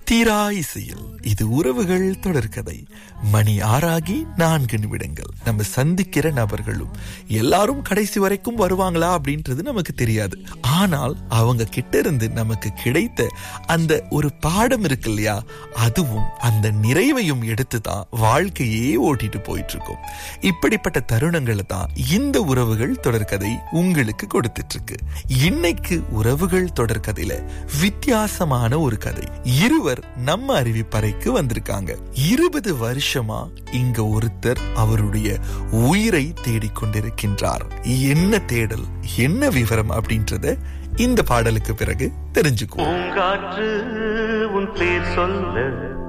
தீரா இசையில் இது உறவுகள் தொடர்கதை மணி ஆறாகி நான்கு நிமிடங்கள் நம்ம சந்திக்கிற நபர்களும் எல்லாரும் கடைசி வரைக்கும் வருவாங்களா அப்படின்றது நமக்கு தெரியாது ஆனால் அவங்க கிட்ட இருந்து நமக்கு கிடைத்த அந்த ஒரு பாடம் இருக்கு இல்லையா அதுவும் அந்த நிறைவையும் எடுத்து தான் வாழ்க்கையே ஓட்டிட்டு போயிட்டு இருக்கோம் இப்படிப்பட்ட தருணங்களை தான் இந்த உறவுகள் தொடர்கதை உங்களுக்கு கொடுத்துட்டு இருக்கு இன்னைக்கு உறவுகள் தொடர்கதையில வித்தியாசமான ஒரு கதை இருவர் நம்ம அறிவிப்பறைக்கு வந்திருக்காங்க இருபது வருஷமா இங்க ஒருத்தர் அவருடைய உயிரை தேடிக்கொண்டிருக்கின்றார் என்ன தேடல் என்ன விவரம் அப்படின்றத இந்த பாடலுக்கு பிறகு தெரிஞ்சுக்குவோம் பூங்காற்று உன் பேர் சொல்ல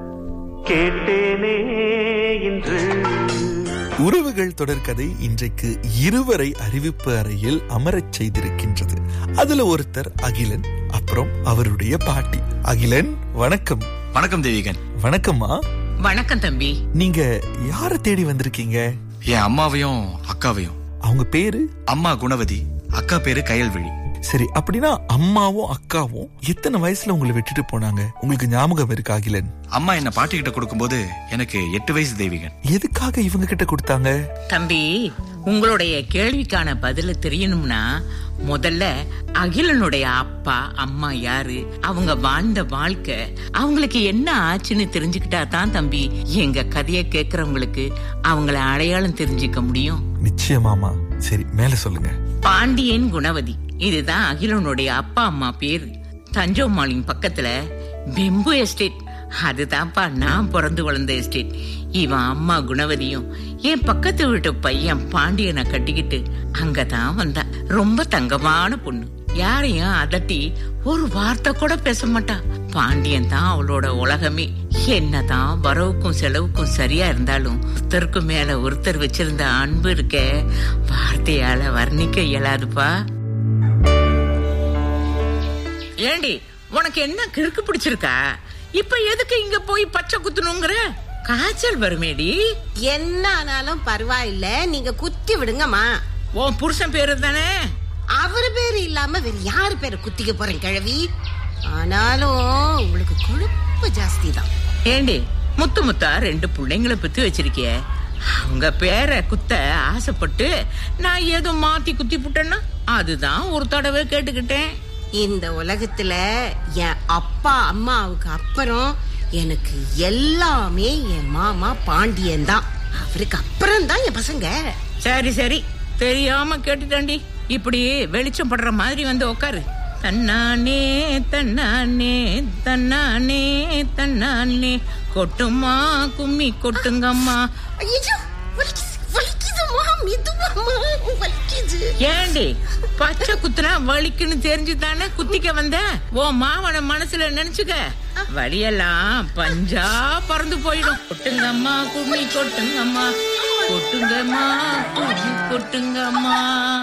கேட்டேனே இன்று உறவுகள் தொடர்கதை இன்றைக்கு இருவரை அறிவிப்பு அறையில் அமரச் செய்திருக்கின்றது அதுல ஒருத்தர் அகிலன் அப்புறம் அவருடைய பாட்டி அகிலன் வணக்கம் வணக்கம் தேவிகன் வணக்கம்மா வணக்கம் தம்பி நீங்க யார தேடி வந்திருக்கீங்க என் அம்மாவையும் அக்காவையும் அவங்க பேரு அம்மா குணவதி அக்கா பேரு கயல்விழி சரி அப்படின்னா அம்மாவும் அக்காவும் எத்தனை வயசுல உங்களை விட்டுட்டு போனாங்க உங்களுக்கு ஞாபகம் இருக்கு அகிலன் அம்மா என்ன பாட்டி கிட்ட கொடுக்கும்போது எனக்கு எட்டு வயசு தேவிகன் எதுக்காக இவங்க கிட்ட கொடுத்தாங்க தம்பி உங்களுடைய கேள்விக்கான பதில தெரியணும்னா முதல்ல அகிலனுடைய அப்பா அம்மா யாரு அவங்க வாழ்ந்த வாழ்க்கை அவங்களுக்கு என்ன ஆச்சுன்னு தெரிஞ்சுக்கிட்டா தான் தம்பி எங்க கதைய கேக்குறவங்களுக்கு அவங்கள அடையாளம் தெரிஞ்சுக்க முடியும் நிச்சயமாமா சரி மேல சொல்லுங்க பாண்டியன் குணவதி இதுதான் அகிலனுடைய அப்பா அம்மா பேரு தஞ்சோமாலின் பக்கத்துல பெம்பு எஸ்டேட் அதுதான்ப்பா நான் பிறந்து வளர்ந்த எஸ்டேட் இவன் அம்மா குணவதியும் என் பக்கத்து வீட்டு பையன் பாண்டியனை கட்டிக்கிட்டு அங்கதான் வந்தான் ரொம்ப தங்கமான பொண்ணு யாரையும் அதட்டி ஒரு வார்த்தை கூட பேச மாட்டா பாண்டியன் தான் அவளோட உலகமே என்னதான் வரவுக்கும் செலவுக்கும் சரியா இருந்தாலும் ஒருத்தருக்கு மேல ஒருத்தர் வச்சிருந்த அன்பு இருக்க வார்த்தையால வர்ணிக்க இயலாதுப்பா ஏண்டி உனக்கு என்ன கிறுக்கு பிடிச்சிருக்கா இப்ப எதுக்கு இங்க போய் பச்சை குத்தணுங்கிற காய்ச்சல் வருமேடி என்ன ஆனாலும் பரவாயில்ல நீங்க குத்தி விடுங்கம்மா உன் புருஷன் பேரு தானே அவர் பேரு இல்லாம வேற யாரு பேரை குத்திக்க போறேன் கிழவி ஆனாலும் உங்களுக்கு கொழுப்பு ஜாஸ்தி தான் ஏண்டி முத்து முத்தா ரெண்டு பிள்ளைங்களை பெத்து வச்சிருக்கிய அவங்க பேரை குத்த ஆசைப்பட்டு நான் ஏதோ மாத்தி குத்தி புட்டேன்னா அதுதான் ஒரு தடவை கேட்டுக்கிட்டேன் இந்த உலகத்துல என் அப்பா அம்மாவுக்கு அப்புறம் எனக்கு எல்லாமே என் மாமா பாண்டியன் தான் அவருக்கு அப்புறம் தான் என் பசங்க சரி சரி தெரியாம கேட்டுட்டாண்டி இப்படி வெளிச்சம் படுற மாதிரி வந்து உக்காரு தன்னானே தன்னானே தன்னானே தன்னானே கொட்டுமா கும்மி கொட்டுங்கம்மா ஐயோ வலிக்குது வலிக்குதுமா மெதுவாமா வலிக்குது ஏண்டி பச்சை குத்துனா வலிக்குன்னு தெரிஞ்சு தானே குத்திக்க வந்த ஓ மாவன மனசுல நினைச்சுக்க வலியெல்லாம் பஞ்சா பறந்து போயிடும் கொட்டுங்கம்மா கும்மி கொட்டுங்கம்மா கொட்டுங்கம்மா கும்மி கொட்டுங்கம்மா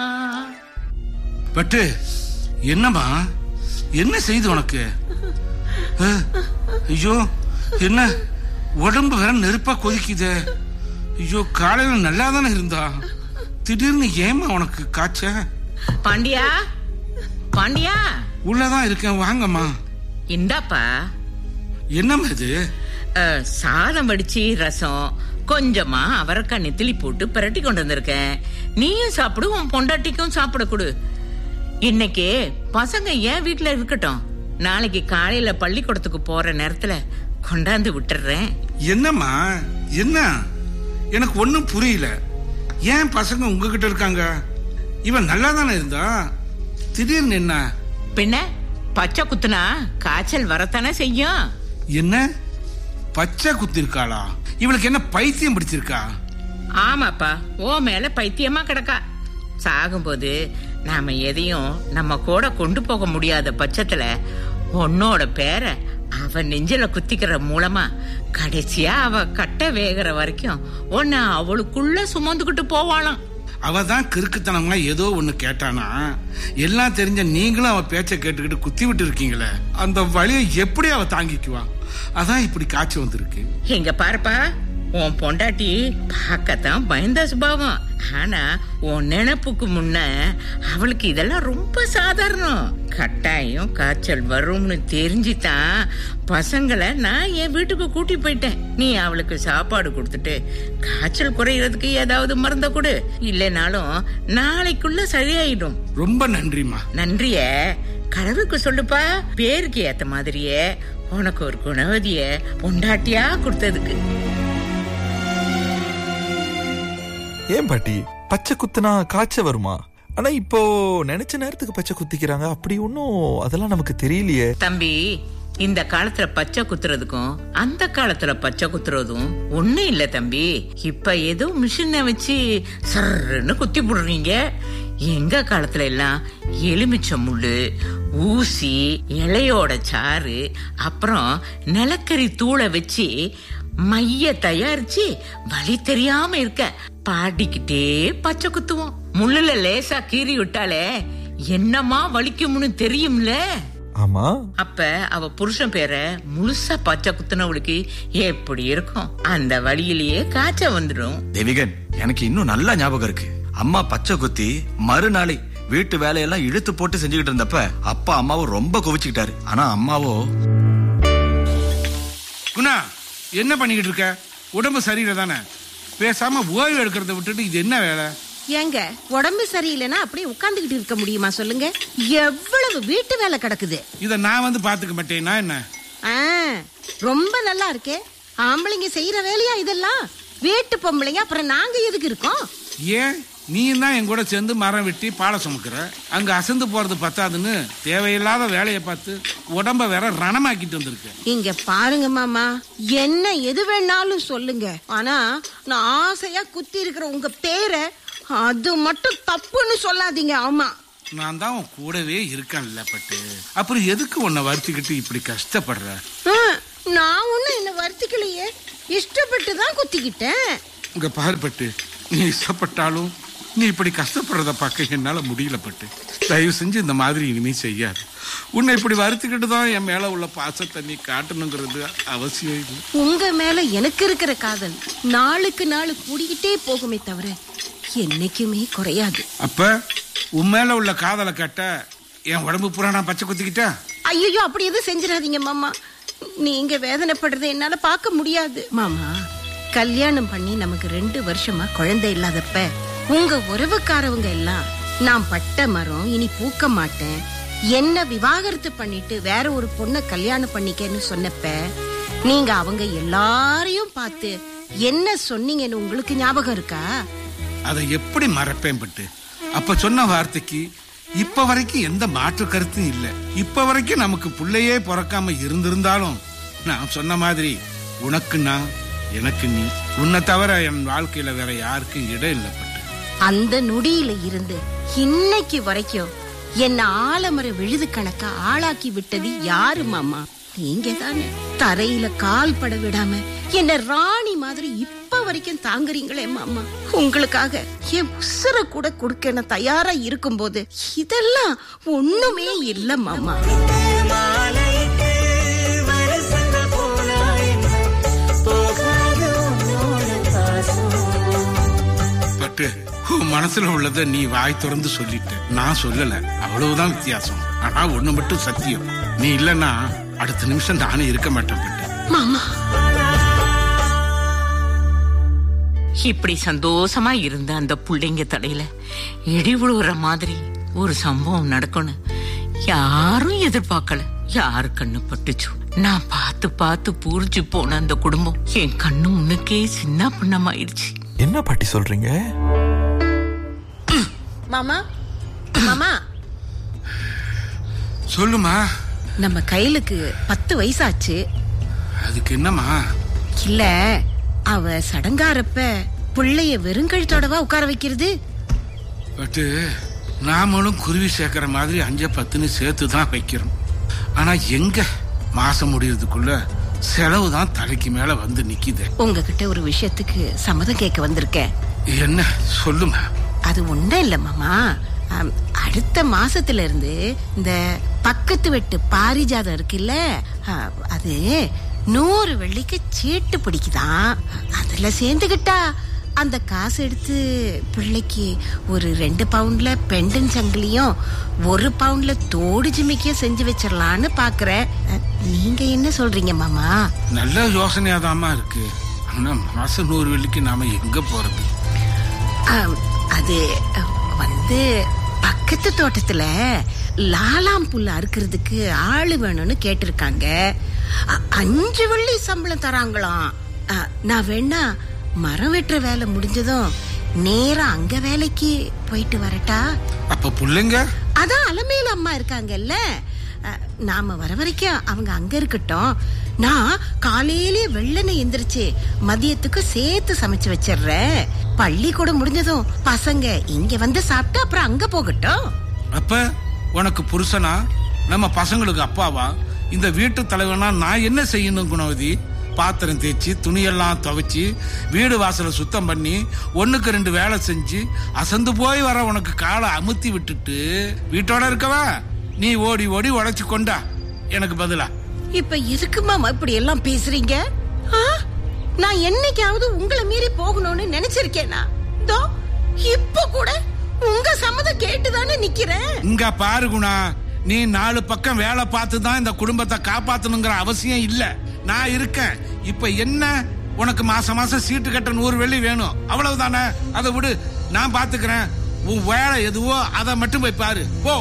பட்டு என்னம்மா என்ன செய்து உனக்கு அஹ், ஐயோ என்ன உடம்பு வேற நெருப்பா கொதிக்குதே ஐயோ காலையில நல்லா தானே இருந்தா திடீர்னு ஏமா உனக்கு காய்ச்ச பாண்டியா பாண்டியா உள்ளதான் இருக்கேன் வாங்கம்மா இந்தாப்பா என்னம்மா இது அஹ், சாதம் வடிச்சு ரசம் கொஞ்சமா அவரைக்காய் நெத்திலி போட்டு பிரட்டி கொண்டு வந்திருக்கேன் நீயும் சாப்பிடு உன் பொண்டாட்டிக்கும் சாப்பிட கொடு இன்னைக்கு பசங்க ஏன் வீட்ல இருக்கட்டும் நாளைக்கு காலையில பள்ளிக்கூடத்துக்கு போற நேரத்துல கொண்டாந்து விட்டுறேன் என்னம்மா என்ன எனக்கு ஒண்ணும் புரியல ஏன் பசங்க உங்ககிட்ட இருக்காங்க இவன் நல்லா தானே இருந்தா திடீர்னு என்ன பின்ன பச்சை குத்துனா காய்ச்சல் வரத்தானே செய்யும் என்ன பச்சை குத்திருக்காளா இவளுக்கு என்ன பைத்தியம் பிடிச்சிருக்கா ஆமாப்பா ஓ மேல பைத்தியமா கிடக்கா சாகும்போது நாம எதையும் நம்ம கூட கொண்டு போக முடியாத பட்சத்துல உன்னோட பேரை அவ நெஞ்சில குத்திக்கிற மூலமா கடைசியா அவ கட்ட வேகிற வரைக்கும் உன்னை அவளுக்குள்ள சுமந்துக்கிட்டு போவாளாம் அவ தான் கிறுக்குத்தனமா ஏதோ ஒண்ணு கேட்டானா எல்லாம் தெரிஞ்ச நீங்களும் அவ பேச்ச கேட்டுக்கிட்டு குத்தி விட்டு இருக்கீங்களே அந்த வழியை எப்படி அவ தாங்கிக்குவா அதான் இப்படி காய்ச்சி வந்திருக்கு இங்க பாருப்பா உன் பொண்டாட்டி பார்க்கத்தான் பயந்த சுபாவம் ஆனா உன் நினைப்புக்கு முன்ன அவளுக்கு இதெல்லாம் ரொம்ப சாதாரணம் கட்டாயம் காய்ச்சல் வரும்னு தெரிஞ்சுதான் பசங்களை நான் என் வீட்டுக்கு கூட்டி போயிட்டேன் நீ அவளுக்கு சாப்பாடு கொடுத்துட்டு காய்ச்சல் குறையறதுக்கு ஏதாவது மருந்த கொடு இல்லைனாலும் நாளைக்குள்ள சரியாயிடும் ரொம்ப நன்றிம்மா நன்றிய கடவுளுக்கு சொல்லுப்பா பேருக்கு ஏத்த மாதிரியே உனக்கு ஒரு குணவதிய பொண்டாட்டியா கொடுத்ததுக்கு ஏன் பாட்டி பச்சை குத்துனா காய்ச்ச வருமா ஆனா இப்போ நினைச்ச நேரத்துக்கு பச்சை குத்திக்கிறாங்க அப்படி ஒன்னும் அதெல்லாம் நமக்கு தெரியலையே தம்பி இந்த காலத்துல பச்சை குத்துறதுக்கும் அந்த காலத்துல பச்சை குத்துறதும் ஒண்ணும் இல்ல தம்பி இப்ப ஏதோ மிஷினை வச்சு சர்ன்னு குத்தி போடுறீங்க எங்க காலத்துல எல்லாம் எலுமிச்சை முள்ளு ஊசி இலையோட சாறு அப்புறம் நிலக்கரி தூளை வச்சு மைய தயாரிச்சு வழி தெரியாம இருக்க பாடிக்கிட்டே பச்சை குத்துவோம் முள்ளுல லேசா கீறி விட்டாலே என்னமா வலிக்கும்னு தெரியும்ல ஆமா அப்ப அவ புருஷன் பேரை முழுசா பச்சை குத்துனவளுக்கு எப்படி இருக்கும் அந்த வழியிலேயே காய்ச்ச வந்துடும் தேவிகன் எனக்கு இன்னும் நல்லா ஞாபகம் இருக்கு அம்மா பச்சை குத்தி மறுநாளை வீட்டு வேலையெல்லாம் இழுத்து போட்டு செஞ்சுக்கிட்டு இருந்தப்ப அப்பா அம்மாவை ரொம்ப குவிச்சுக்கிட்டாரு ஆனா அம்மாவோ குணா என்ன பண்ணிக்கிட்டு இருக்க உடம்பு சரியில்லை தானே பேசாம ஓய்வு எடுக்கிறத விட்டுட்டு இது என்ன வேலை ஏங்க உடம்பு சரியில்லைன்னா அப்படியே உட்கார்ந்துகிட்டு இருக்க முடியுமா சொல்லுங்க எவ்வளவு வீட்டு வேலை கிடக்குது இத நான் வந்து பாத்துக்க மாட்டேன்னா என்ன ஆ, ரொம்ப நல்லா இருக்கே ஆம்பளைங்க செய்யற வேலையா இதெல்லாம் வீட்டு பொம்பளைங்க அப்புறம் நாங்க எதுக்கு இருக்கோம் ஏன் நீ தான் என் கூட சேர்ந்து மரம் வெட்டி பாலை சுமக்கிற அங்க அசந்து போறது பத்தாதுன்னு தேவையில்லாத வேலையை பார்த்து உடம்ப வேற ரணமாக்கிட்டு வந்திருக்க இங்க பாருங்க மாமா என்ன எது வேணாலும் சொல்லுங்க ஆனா நான் ஆசையா குத்தி இருக்கிற உங்க பேரை அது மட்டும் தப்புன்னு சொல்லாதீங்க ஆமா நான் தான் உன் கூடவே இருக்கேன்ல பட்டு அப்புறம் எதுக்கு உன்னை வருத்திக்கிட்டு இப்படி கஷ்டப்படுற ஆ, நான் ஒண்ணும் என்ன வருத்திக்கலையே இஷ்டப்பட்டு தான் குத்திக்கிட்டேன் இங்க பாரு பட்டு நீ இஷ்டப்பட்டாலும் நீ இப்படி கஷ்டப்படுறத பார்க்க என்னால முடியல பட்டு தயவு செஞ்சு இந்த மாதிரி இனிமே செய்யாது உன்னை இப்படி வருத்திக்கிட்டு தான் என் மேல உள்ள பாசத்தை நீ காட்டணுங்கிறது அவசியம் இல்லை உங்க மேல எனக்கு இருக்கிற காதல் நாளுக்கு நாள் கூடிக்கிட்டே போகுமே தவிர என்னைக்குமே குறையாது அப்ப உன் மேல உள்ள காதலை கட்ட என் உடம்பு பூரா நான் பச்சை குத்திக்கிட்டா ஐயோ அப்படி எதுவும் செஞ்சிடாதீங்க மாமா நீங்க வேதனைப்படுறதை என்னால பார்க்க முடியாது மாமா கல்யாணம் பண்ணி நமக்கு ரெண்டு வருஷமா குழந்தை இல்லாதப்ப உங்க உறவுக்காரவங்க எல்லாம் நான் பட்ட மரம் இனி பூக்க மாட்டேன் என்ன விவாகரத்து பண்ணிட்டு வேற ஒரு பொண்ணை கல்யாணம் பண்ணிக்கன்னு சொன்னப்ப நீங்க அவங்க எல்லாரையும் பார்த்து என்ன சொன்னீங்கன்னு உங்களுக்கு ஞாபகம் இருக்கா அதை எப்படி மறப்பேன் பட்டு அப்ப சொன்ன வார்த்தைக்கு இப்ப வரைக்கும் எந்த மாற்று கருத்தும் இல்ல இப்ப வரைக்கும் நமக்கு புள்ளையே பிறக்காம இருந்திருந்தாலும் நான் சொன்ன மாதிரி உனக்கு நான் எனக்கு நீ உன்னை தவிர என் வாழ்க்கையில வேற யாருக்கும் இடம் இல்லை பட்டு அந்த நொடியில இருந்து இன்னைக்கு வரைக்கும் என்ன ஆலமர விழுது கணக்கா ஆளாக்கி விட்டது யாரு மாமா நீங்க தானே தரையில கால் பட விடாம என்ன ராணி மாதிரி இப்ப வரைக்கும் தாங்குறீங்களே மாமா உங்களுக்காக என் உசுர கூட கொடுக்க நான் தயாரா இருக்கும்போது இதெல்லாம் ஒண்ணுமே இல்ல மாமா பட்டு உன் மனசுல உள்ளத நீ வாய் திறந்து சொல்லிட்ட நான் சொல்லல அவ்வளவுதான் வித்தியாசம் ஆனா ஒண்ணு மட்டும் சத்தியம் நீ இல்லன்னா அடுத்த நிமிஷம் நானே இருக்க மாட்டேன் பட்டு மாமா இப்படி சந்தோஷமா இருந்த அந்த புள்ளைங்க தடையில இடி விழுவுற மாதிரி ஒரு சம்பவம் நடக்கணும் யாரும் எதிர்பார்க்கல யாரு கண்ணு பட்டுச்சோ நான் பார்த்து பார்த்து பூரிச்சு போன அந்த குடும்பம் என் கண்ணு முன்னுக்கே சின்ன பின்னமாயிடுச்சு என்ன பாட்டி சொல்றீங்க மாமா மாமா சொல்லுமா நம்ம கையிலுக்கு பத்து வயசாச்சு அதுக்கு என்னம்மா இல்ல அவ சடங்காரப்ப பிள்ளைய வெறுங்கழுத்தோடவா உட்கார வைக்கிறது பட்டு நாமளும் குருவி சேர்க்கிற மாதிரி அஞ்ச பத்துன்னு சேர்த்து தான் வைக்கிறோம் ஆனா எங்க மாசம் முடியறதுக்குள்ள செலவு தான் தலைக்கு மேல வந்து நிக்குது உங்ககிட்ட ஒரு விஷயத்துக்கு சம்மதம் கேட்க வந்திருக்கேன் என்ன சொல்லுமா அது ஒண்ணும் இல்ல மாமா ஆம், அடுத்த மாசத்துல இருந்து இந்த பக்கத்து வெட்டு பாரிஜாதம் இருக்குல்ல ஆ, அது நூறு வெள்ளிக்கு சீட்டு பிடிக்குதான் அதுல சேர்ந்துகிட்டா அந்த காசு எடுத்து பிள்ளைக்கு ஒரு ரெண்டு பவுண்ட்ல பெண்டன் சங்கிலியும் ஒரு பவுண்ட்ல தோடு ஜிமிக்கியும் செஞ்சு வச்சிடலான்னு பாக்குறேன் அஹ், நீங்க என்ன சொல்றீங்க மாமா நல்ல யோசனையாதாம்மா இருக்கு ஆனா மாசம் நூறு வெள்ளிக்கு நாம எங்க போறது ஆம், அது அஹ், வந்து பக்கத்து தோட்டத்துல லாலாம் புல் அறுக்கிறதுக்கு ஆளு வேணும்னு கேட்டிருக்காங்க அ- அஞ்சு வெள்ளி சம்பளம் தராங்களாம் அ, நான் வேணா மரம் வெட்டுற வேலை முடிஞ்சதும் நேரா அங்க வேலைக்கு போயிட்டு வரட்டா அப்ப புள்ளைங்க அதான் அலமேல அம்மா இருக்காங்கல்ல அஹ், நாம வர வரைக்கும் அவங்க அங்க இருக்கட்டும் நான் காலையிலேயே வெள்ளனை எந்திரிச்சு மதியத்துக்கு சேர்த்து சமைச்சு வச்சிடுறேன் பள்ளிக்கூடம் முடிஞ்சதும் பசங்க இங்க வந்து சாப்பிட்டு அப்புறம் அங்க போகட்டும் அப்ப உனக்கு புருஷனா நம்ம பசங்களுக்கு அப்பாவா இந்த வீட்டு தலைவனா நான் என்ன செய்யணும் குணவதி பாத்திரம் தேய்ச்சி துணியெல்லாம் துவைச்சி வீடு வாசலை சுத்தம் பண்ணி ஒண்ணுக்கு ரெண்டு வேலை செஞ்சு அசந்து போய் வர உனக்கு காலை அமுத்தி விட்டுட்டு வீட்டோட இருக்கவா நீ ஓடி ஓடி உழைச்சு கொண்டா எனக்கு பதிலா இப்ப எதுக்கு மாமா இப்படி எல்லாம் பேசுறீங்க ஆ? நான் என்னைக்காவது உங்களை மீறி போகணும்னு நினைச்சிருக்கேனா தோ இப்ப கூட உங்க சம்மதம் கேட்டுதானே நிக்கிறேன் இங்க பாரு குணா நீ நாலு பக்கம் வேலை பார்த்து தான் இந்த குடும்பத்தை காப்பாத்தணுங்கிற அவசியம் இல்ல நான் இருக்கேன் இப்ப என்ன உனக்கு மாசம் மாசம் சீட்டு கட்ட நூறு வெள்ளி வேணும் அவ்வளவுதானே அதை விடு நான் பாத்துக்கிறேன் உன் வேலை எதுவோ அதை மட்டும் போய் பாரு போ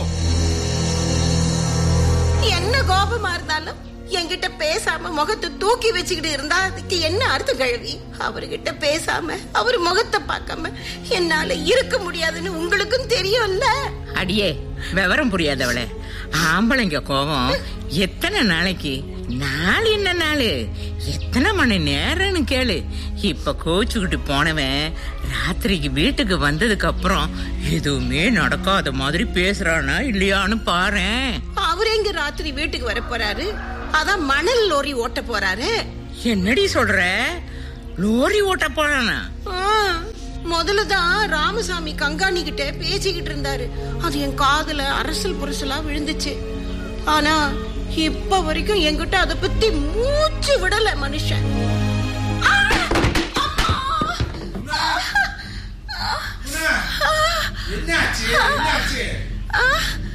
என்ன கோபமா இருந்தாலும் என்கிட்ட பேசாம முகத்தை தூக்கி வச்சுக்கிட்டு இருந்தா அதுக்கு என்ன அர்த்தம் கழுவி அவர்கிட்ட பேசாம அவர் முகத்தை பார்க்காம என்னால இருக்க முடியாதுன்னு உங்களுக்கும் தெரியும்ல அடியே விவரம் புரியாதவளே ஆம்பளைங்க கோபம் எத்தனை நாளைக்கு நாள் என்ன நாள் எத்தனை மணி நேரம்னு கேளு இப்ப கோச்சுக்கிட்டு போனவன் ராத்திரிக்கு வீட்டுக்கு வந்ததுக்கு அப்புறம் எதுவுமே நடக்காத மாதிரி பேசுறானா இல்லையான்னு பாரேன் அவர் எங்க ராத்திரி வீட்டுக்கு வர போறாரு அதான் மணல் லோரி ஓட்ட போறாரு என்னடி சொல்ற லோரி ஓட்ட போறானா ஆ, முதல்ல தான் ராமசாமி கங்காணி கிட்ட பேசிக்கிட்டு இருந்தாரு அது என் காதுல அரசல் புரசலா விழுந்துச்சு ஆனா இப்ப வரைக்கும் என்கிட்ட அத பத்தி மூச்சு விடல மனுஷன் ஆ,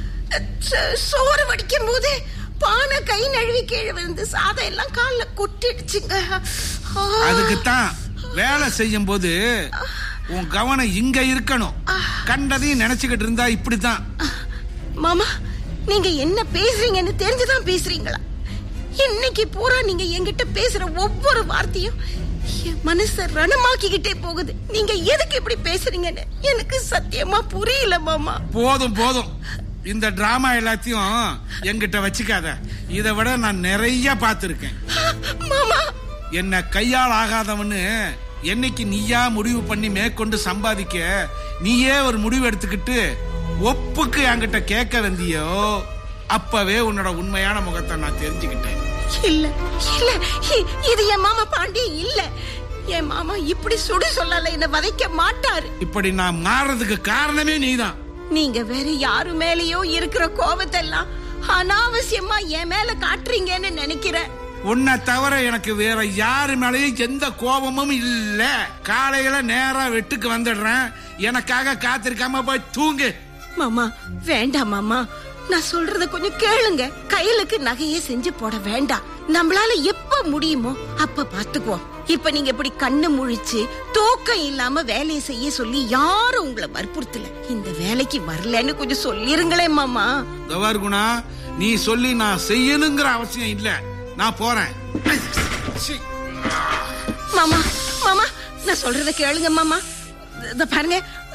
ச- சோறு வடிக்கும் போது பானை கை நழுவி கீழே விழுந்து சாதம் எல்லாம் கால்ல கொட்டிடுச்சுங்க ஆ. அதுக்குத்தான் வேலை செய்யும் போது உன் கவனம் இங்க இருக்கணும் கண்டதையும் நினைச்சுக்கிட்டு இருந்தா இப்படித்தான் மாமா நீங்க என்ன பேசுறீங்கன்னு தெரிஞ்சுதான் பேசுறீங்களா இன்னைக்கு பூரா நீங்க என்கிட்ட பேசுற ஒவ்வொரு வார்த்தையும் என் மனச ரணமாக்கிக்கிட்டே போகுது நீங்க எதுக்கு இப்படி பேசுறீங்கன்னு எனக்கு சத்தியமா புரியல மாமா போதும் போதும் இந்த டிராமா எல்லாத்தையும் என்கிட்ட வச்சுக்காத இதை விட நான் நிறைய பார்த்திருக்கேன் மாமா என்ன கையால் ஆகாதவன்னு என்னைக்கு நீயா முடிவு பண்ணி மேற்கொண்டு சம்பாதிக்க நீயே ஒரு முடிவு எடுத்துக்கிட்டு ஒப்புக்கு என்கிட்ட கேட்க வந்தியோ அப்பவே உன்னோட உண்மையான முகத்தை நான் தெரிஞ்சுக்கிட்டேன் இல்ல இல்ல இ- இது என் மாமா பாண்டியன் இல்ல என் மாமா இப்படி சுடு சொல்லல என்ன வதைக்க மாட்டாரு இப்படி நான் மாறுறதுக்கு காரணமே நீதான் நீங்க வேற யாரு மேலயோ இருக்கிற கோவத்தெல்லாம் அனாவசியமா என் மேல காட்டுறீங்கன்னு நினைக்கிறேன் உன்னை தவிர எனக்கு வேற யாரு மேலயும் எந்த கோபமும் இல்ல காலையில நேரா வெட்டுக்கு வந்துடுறேன் எனக்காக காத்திருக்காம போய் தூங்கு மாமா வேண்டாம் மாமா நான் சொல்றத கொஞ்சம் கேளுங்க கையிலுக்கு நகையே செஞ்சு போட வேண்டாம் நம்மளால எப்ப முடியுமோ அப்ப பாத்துக்குவோம் இப்ப நீங்க இப்படி கண்ணு முழிச்சு தூக்கம் இல்லாம வேலையை செய்ய சொல்லி யாரும் உங்களை வற்புறுத்தல இந்த வேலைக்கு வரலன்னு கொஞ்சம் சொல்லிருங்களேன் மாமா தவார் குணா நீ சொல்லி நான் செய்யணுங்கிற அவசியம் இல்ல நான் போறேன் சி. மாமா மாமா நான் சொல்றத கேளுங்க மாமா இத பாருங்க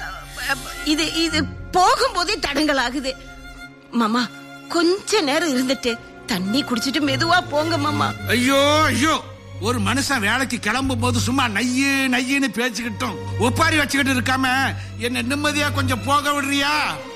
இது இது போகும்போதே தடங்கல் ஆகுது மாமா கொஞ்ச நேரம் இருந்துட்டு தண்ணி குடிச்சிட்டு மெதுவா போங்க மாமா ஐயோ ஐயோ ஒரு மனுஷன் வேலைக்கு கிளம்பும் போது சும்மா நையு நையின்னு பேச்சுக்கிட்டோம் ஒப்பாரி வச்சுக்கிட்டு இருக்காம என்ன நிம்மதியா கொஞ்சம் போக விடுறியா